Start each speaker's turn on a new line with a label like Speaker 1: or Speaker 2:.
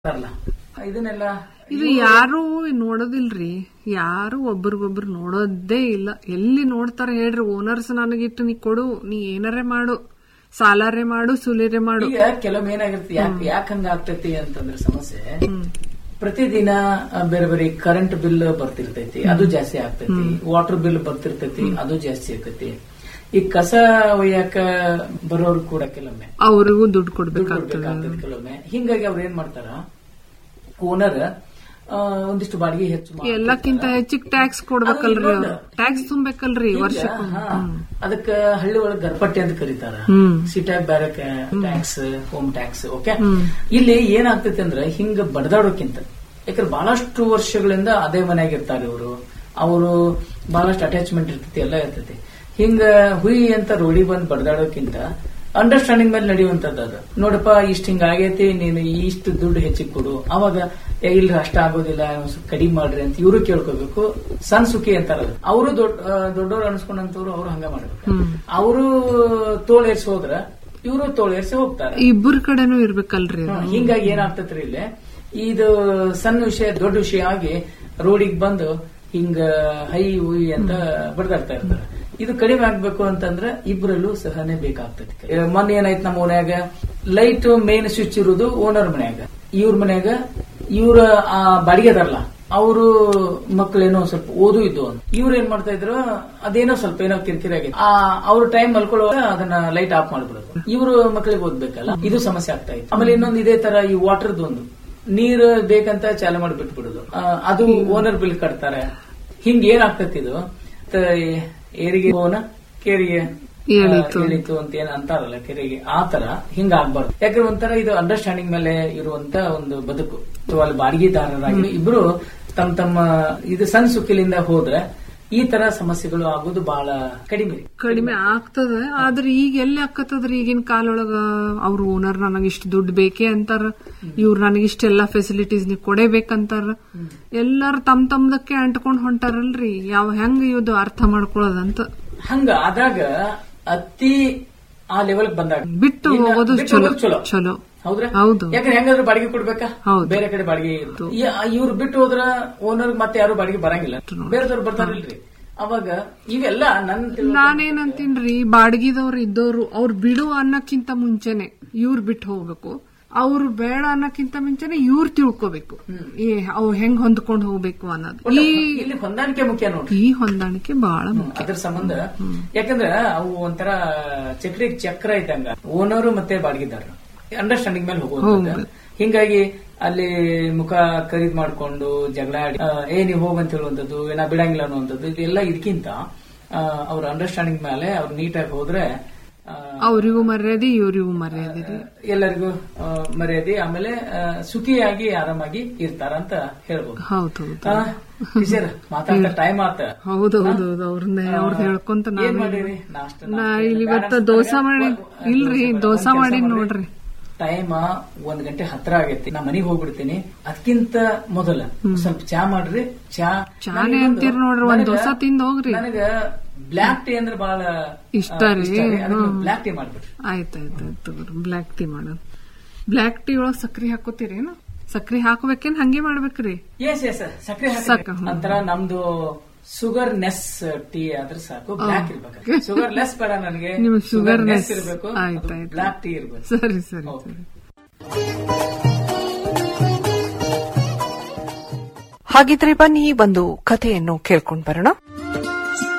Speaker 1: ಅಲ್ಲ ಇದನ್ನೆಲ್ಲ
Speaker 2: ಇದು ಯಾರು ನೋಡೋದಿಲ್ರಿ ಯಾರು ಒಬ್ರಿಗೊಬ್ರು ನೋಡೋದೇ ಇಲ್ಲ ಎಲ್ಲಿ ನೋಡ್ತಾರ ಹೇಳ್ರಿ ಓನರ್ಸ್ ನನಗಿಟ್ಟು ನೀ ಕೊಡು ನೀ ಏನಾರೇ ಮಾಡು ಸಾಲಾರೆ ಮಾಡು ಸುಲಿರೆ ಮಾಡು
Speaker 1: ಈಗ ಕೆಲವೊಮ್ಮೆ ಏನಾಗಿರುತ್ತೆ ಯಾಕೆ ಯಾಕೆ ಹಂಗ ಆಗ್ತೈತಿ ಅಂತಂದ್ರೆ ಸಮಸ್ಯೆ ಪ್ರತಿದಿನ ಆ, ಬೇರೆ ಬೇರೆ ಕರೆಂಟ್ ಬಿಲ್ ಬರ್ತಿರ್ತೈತಿ ಅದು ಜಾಸ್ತಿ ಆಗ್ತೈತಿ ವಾಟರ್ ಬಿಲ್ ಬರ್ತಿರ್ತೈತಿ ಅದು ಜಾಸ್ತಿ ಆಗ್ತೈತಿ ಈ ಕಸ ಒಯ್ಯಾಕ ಬರೋರು ಕೂಡ ಕೆಲವೊಮ್ಮೆ
Speaker 2: ಅವ್ರಿಗೂ ದುಡ್ಡು
Speaker 1: ದುಡ್ಡು
Speaker 2: ಕೊಡ್ಬೇಕಾಗ್ತದೆ
Speaker 1: ಕೊಡ್ಬೇಕಾಗ್ತದೆ ಕೆಲವೊಮ್ಮೆ ಹಿಂಗಾಗಿ ಅವ್ರು ಏನ್ ಮಾಡ್ತಾರ ಓನರ್ ಒಂದಿಷ್ಟು ಬಾಡಿಗೆ ಹೆಚ್ಚು ಮಾಡಿ-
Speaker 2: ಎಲ್ಲಕ್ಕಿಂತ ಹೆಚ್ಚಿಗೆ ಟ್ಯಾಕ್ಸ್ ಕೊಡ್ಬೇಕಲ್ರಿ
Speaker 1: ಅದು ಇನ್ನೊಂದು.
Speaker 2: ಟ್ಯಾಕ್ಸ್ ತುಂಬಬೇಕಲ್ರಿ
Speaker 1: ಈಗ,
Speaker 2: ವರ್ಷಕ್ಕೆ
Speaker 1: ಹಾ, ಅದಕ್ಕ ಹಳ್ಳಿ ಒಳಗ್ ಗರ್ಪಟ್ಟಿ ಅಂತ ಕರೀತಾರ
Speaker 2: ಹ್ಮ್
Speaker 1: ಸಿಟ್ಯಾಗ ಬೇರೆ ಟ್ಯಾಕ್ಸ್ ಹೋಮ್ ಟ್ಯಾಕ್ಸ್ ಓಕೆ ಇಲ್ಲಿ ಏನಾಗ್ತೈತಿ ಅಂದ್ರೆ ಹಿಂಗ ಬಡದಾಡೋಕ್ಕಿಂತ ಯಾಕಂದ್ರೆ ಬಹಳಷ್ಟು ವರ್ಷಗಳಿಂದ ಅದೇ ಮನ್ಯಾಗ ಇರ್ತಾರೆ ಇವರು ಅವರು ಬಹಳಷ್ಟು ಅಟ್ಯಾಚ್ಮೆಂಟ್ ಇರ್ತೈತಿ ಎಲ್ಲ ಇರ್ತೈತಿ ಹಿಂಗ ಹುಯಿ ಅಂತ ರೋಡಿ ಬಂದ್ ಬಡದಾಡೋಕ್ಕಿಂತ ಅಂಡರ್ಸ್ಟ್ಯಾಂಡಿಂಗ್ ಮೇಲೆ ನಡೆಯುವಂತದ್ದು ಅದು ನೋಡಪ್ಪ ಇಷ್ಟ ಹಿಂಗ ಆಗೈತಿ ನೀನು ಇಷ್ಟು ದುಡ್ಡು ಹೆಚ್ಚಿಗೆ ಕೊಡು ಅವಾಗ ಏ, ಇಲ್ರಿ ಅಷ್ಟ ಆಗೋದಿಲ್ಲ ಒಂದ್ ಸ್ವಲ್ಪ ಕಡಿಮೆ ಮಾಡ್ರಿ ಅಂತ ಇವರು ಕೇಳ್ಕೋಬೇಕು ಸಣ್ಣ ಸುಖಿ ಅಂತಾರ ಅವರು ದೊಡ್ಡ ಆ, ದೊಡ್ಡವ್ರು ಅನ್ಸ್ಕೊಂಡಂತವ್ರು ಅವ್ರು ಹಂಗ ಮಾಡ್ಬೇಕು ಅವರು ತೋಳೇರ್ಸಿ ಹೋದ್ರ ಇವರು ತೋಳೇರ್ಸಿ ಹೋಗ್ತಾರೆ
Speaker 2: ಇಬ್ಬರ ಕಡೆನೂ ಇರ್ಬೇಕಲ್ರಿ ಅದು.
Speaker 1: ಹ್ಮ್, ಹಿಂಗಾಗಿ ಏನಾಗ್ತೈತ್ರಿ ಇಲ್ಲಿ ಇದು ಸಣ್ಣ ವಿಷಯ ದೊಡ್ಡ ವಿಷಯ ಆಗಿ ರೋಡಿಗೆ ಬಂದು ಹಿಂಗ ಹೈ ಹುಯಿ ಅಂತ ಬಡ್ದಾಡ್ತಾ ಇರ್ತಾರೆ ಇದು ಕಡಿಮೆ ಆಗ್ಬೇಕು ಅಂತಂದ್ರೆ ಇಬ್ಬರಲ್ಲೂ ಸಹನೆ ಬೇಕಾಗ್ತೈತಿ ಏ, ಮೊನ್ನೆ ಏನಾಯ್ತು ನಮ್ಮ ಮನ್ಯಾಗ ಲೈಟ್ ಮೇನ್ ಸ್ವಿಚ್ ಇರುವುದು ಓನರ್ ಮನ್ಯಾಗ ಇವ್ರ ಮನ್ಯಾಗ ಇವ್ರ ಆ ಬಾಡಿಗೆದಾರಲ್ಲ ಅವರು ಮಕ್ಕಳೇನೋ ಸ್ವಲ್ಪ ಓದು ಇದ್ದು ಅಂತ ಇವ್ರು ಏನ್ ಮಾಡ್ತಾ ಇದ್ರು ಅದೇನೋ ಸ್ವಲ್ಪ ಏನೋ ಕಿರಿಕಿರಿ ಆಗಿತ್ತು ಆ ಅವ್ರ ಟೈಮ್ ಮಲ್ಕೊಳ್ಳುವಾಗ ಅದನ್ನ ಲೈಟ್ ಆಫ್ ಮಾಡ್ಬಿಡೋದು ಇವ್ರು ಮಕ್ಕಳಿಗೆ ಓದ್ಬೇಕಲ್ಲ ಇದು ಸಮಸ್ಯೆ ಆಗ್ತಾ ಇತ್ತು ಆಮೇಲೆ ಇನ್ನೊಂದು ಇದೇ ತರ ಈ ವಾಟರ್ದು ಒಂದು ನೀರು ಬೇಕಂತ ಚಾಲು ಮಾಡಿ ಬಿಟ್ಬಿಡುದು ಆ, ಅದು ಓನರ್ ಬಿಲ್ ಕಟ್ತಾರೆ ಹಿಂಗ್ ಏನಾಗ್ತೈತಿ ಇದು ತ- ಏರಿಗೆ ಓನ ಕೇರಿಗೆ
Speaker 2: ಏಳಿತು.
Speaker 1: ಆ, ಏಳಿತು ಅಂತ ಏನ್ ಅಂತಾರಲ್ಲ ಕೆರೆಗೆ ಆ ತರ ಹಿಂಗ ಆಗ್ಬಾರ್ದು ಯಾಕಂದ್ರೆ ಒಂಥರ ಇದು ಅಂಡರ್ಸ್ಟ್ಯಾಂಡಿಂಗ್ ಮೇಲೆ ಇರುವಂತ ಒಂದು ಬದುಕು ಅಥವಾ ಅಲ್ಲಿ ಬಾಡಿಗೆದಾರರಾಗಿ ಇಬ್ರು ತಮ್ಮ ತಮ್ಮ ಇದು ಸಣ್ಣ ಸುಖಿಲಿಂದ ಹೋದ್ರೆ ಈ ತರ ಸಮಸ್ಯೆಗಳು ಆಗೋದು ಬಹಳ ಕಡಿಮೆ
Speaker 2: ಕಡಿಮೆ ಆಗ್ತದ ಆದ್ರೆ ಈಗ ಎಲ್ಲಿ ಆಕತ್ತದ್ರಿ ಈಗಿನ ಕಾಲೊಳಗ ಅವ್ರ ಓನರ್ ನನಗ ಇಷ್ಟ ದುಡ್ಡು ಬೇಕೇ ಅಂತಾರ ಇವ್ರು ನನಗೆ ಇಷ್ಟೆಲ್ಲಾ ಫೆಸಿಲಿಟೀಸ್ ನೀ ಕೊಡೇಬೇಕಂತಾರ ಎಲ್ಲಾರು ತಮ್ ತಮ್ದಕ್ಕೆ ಅಂಟ್ಕೊಂಡ್ ಹೊಂಟಾರಲ್ರಿ ಯಾವ ಹೆಂಗ್ ಇದು ಅರ್ಥ ಮಾಡ್ಕೊಳ್ಳೋದಂತ
Speaker 1: ಹಂಗ ಆದಾಗ ಅತಿ ಆ ಲೆವೆಲ್ ಬಂದಾಗ
Speaker 2: ಬಿಟ್ಟು
Speaker 1: ಇನ್ನ
Speaker 2: ಹೋಗೋದು
Speaker 1: ಬಿಟ್ಟು
Speaker 2: ಚಲೋ
Speaker 1: ಹೋಗೋದು ಚಲೋ
Speaker 2: ಚಲೋ
Speaker 1: ಹೌದ್ರಾ
Speaker 2: ಹೌದು
Speaker 1: ಯಾಕಂದ್ರೆ ಹೆಂಗಾದ್ರೂ ಬಾಡಿಗೆ ಕೊಡ್ಬೇಕಾ
Speaker 2: ಹೌದು.
Speaker 1: ಬೇರೆ ಕಡೆ ಬಾಡಿಗೆ ಇವ್ರು ಬಿಟ್ಟು ಹೋದ್ರ ಓನರ್ ಮತ್ತೆ ಯಾರು ಬಾಡಿಗೆ ಬರಂಗಿಲ್ಲ ಬೇರೆದವ್ರು ಬರ್ತಾರಿಲ್ರಿ ಅವಾಗ ಇವೆಲ್ಲ ನನ್ ತಿಳುವಳಿಕೆ-
Speaker 2: ನಾನೇನಂತೀನ್ರಿ ಬಾಡ್ಗಿದವ್ರು ಇದ್ದವ್ರು ಅವ್ರು ಬಿಡು ಅನ್ನಕ್ಕಿಂತ ಮುಂಚೆನೆ ಇವ್ರು ಬಿಟ್ಟು ಹೋಗ್ಬೇಕು ಅವ್ರು ಬೇಡ ಅನ್ನಕ್ಕಿಂತ ಮುಂಚೆನೆ ಇವ್ರು ತಿಳ್ಕೊಬೇಕು ಏ ಅವ್ ಹೆಂಗ್ ಹೊಂದ್ಕೊಂಡ್ ಹೋಗ್ಬೇಕು ಅನ್ನೋದು ಈ
Speaker 1: ಇಲ್ಲಿ ಹೊಂದಾಣಿಕೆ ಮುಖ್ಯ ನೋಡ್ರಿ
Speaker 2: ಈ ಹೊಂದಾಣಿಕೆ ಬಹಳ ಮುಖ್ಯ
Speaker 1: ಅದ್ರ ಸಂಬಂಧ ಯಾಕಂದ್ರ ಅವು ಒಂಥರ ಚಕ್ರಿ ಚಕ್ರ ಇದ್ದಂಗ ಓನರು ಮತ್ತೆ ಬಾಡಿಗೆದಾರರು ಅಂಡರ್ಸ್ಟ್ಯಾಂಡಿಂಗ್ ಮೇಲೆ ಹೋಗುವಂತ ಹಿಂಗಾಗಿ ಅಲ್ಲಿ ಮುಖ ಖರೀದ್ ಮಾಡ್ಕೊಂಡು ಜಗಳ ಆಡಿ ಆ, ಏ ನೀವ್ ಹೋಗಂತ ಹೇಳುವಂತದ್ದು ಏನ ಬಿಡಂಗಿಲ್ಲ ಅನ್ನುವಂಥದ್ದು ಇದೆಲ್ಲ ಇದಕ್ಕಿಂತ ಅವ್ರ ಅಂಡರ್ಸ್ಟ್ಯಾಂಡಿಂಗ್ ಮೇಲೆ ಅವ್ರು ನೀಟಾಗಿ ಹೋದ್ರೆ ಆ,
Speaker 2: ಅವ್ರಿಗೂ ಮರ್ಯಾದೆ ಇವ್ರಿಗೂ ಮರ್ಯಾದೆ ರೀ
Speaker 1: ಎಲ್ಲರಿಗೂ ಆ, ಮರ್ಯಾದೆ ಆಮೇಲೆ ಆ, ಸುಖಿಯಾಗಿ ಆರಾಮಾಗಿ ಇರ್ತಾರ ಅಂತ ಹೇಳ್ಬೋದು
Speaker 2: ಹೌದೌದು
Speaker 1: ಆ, ಟೀಚರ್ ಮಾತಾಡ್ತಾ ಟೈಮ್ ಆತ
Speaker 2: ಹೌದೌದು ಅವ್ರನ್ನ ಅವ್ರದ್ದು ಹೇಳ್ಕೊಂತ
Speaker 1: ಏನ್
Speaker 2: ನಾನು
Speaker 1: ಮಾಡಿರಿ ನಾಷ್ಟ
Speaker 2: ನಾ ಇಲ್ಲಿ ಇವತ್ತ ದೋಸಾ ಮಾಡಿ ಇಲ್ರಿ ದೋಸಾ ಮಾಡಿ ನೋಡ್ರಿ
Speaker 1: ಟೈಮ್ ಒಂದ್ ಗಂಟೆ ಹತ್ರ ಆಗೈತಿ ನಾ ಮನಿಗ್ ಹೋಗ್ಬಿಡ್ತೀನಿ ಅದಕ್ಕಿಂತ ಮೊದಲ ಸ್ವಲ್ಪ ಚಾ ಮಾಡ್ರಿ ಚಾ
Speaker 2: ಚಾನೆ ಅಂತೀರ್ ನೋಡ್ರಿ ಒಂದ್ ದೋಸಾ ತಿಂದ್ ಹೋಗ್ರಿ
Speaker 1: ನನಗ ಬ್ಲಾಕ್ ಟೀ ಅಂದ್ರೆ ಬಹಳ
Speaker 2: ಇಷ್ಟ ರೀ
Speaker 1: ಬ್ಲಾಕ್ ಟೀ ಮಾಡ್ಬಿಡ್ರಿ
Speaker 2: ಆಯ್ತಾಯ್ತಾಯ್ತು ಬ್ಲ್ಯಾಕ್ ಟೀ ಮಾಡೋದು ಬ್ಲ್ಯಾಕ್ ಟೀ ಒಳಗ್ ಸಕ್ರಿ ಹಾಕೋತೀರೇನು ಸಕ್ರಿ ಹಾಕ್ಬೇಕೇನ್ ಹಂಗೆ ಮಾಡ್ಬೇಕ್ರಿ
Speaker 1: ಎಸ್ ಎಸ್ ಸಕ್ಕರೆ
Speaker 2: ಸಕ್ಕ,
Speaker 1: ಹಾಕಿ
Speaker 2: ಹ್ಮ್.
Speaker 1: ಅಂತರ ನಮ್ದು ಶುಗರ್ ನೆಸ್ ಟೀ ಆದ್ರೆ ಸಾಕು ಬ್ಲಾಕ್ ಇರ್ಬೇಕು ಶುಗರ್ ಲೆಸ್ ಬೇಡ ನನಗೆ
Speaker 2: ನಿಮ್ಗೆ sugar
Speaker 1: ನೆಸ್
Speaker 2: less.
Speaker 1: ಇರ್ಬೇಕು
Speaker 2: ಆಯ್ತಾಯ್ತು.
Speaker 1: ಬ್ಲಾಕ್ ಟೀ ಇರ್ಬೇಕು
Speaker 2: ಸರಿ ಸರಿ
Speaker 1: Okay.
Speaker 2: ಸರಿ
Speaker 3: ಹಾಗಿದ್ರೆ ಬನ್ನಿ ಒಂದು ಕಥೆಯನ್ನು ಕೇಳ್ಕೊಂಡ್ ಬರೋಣ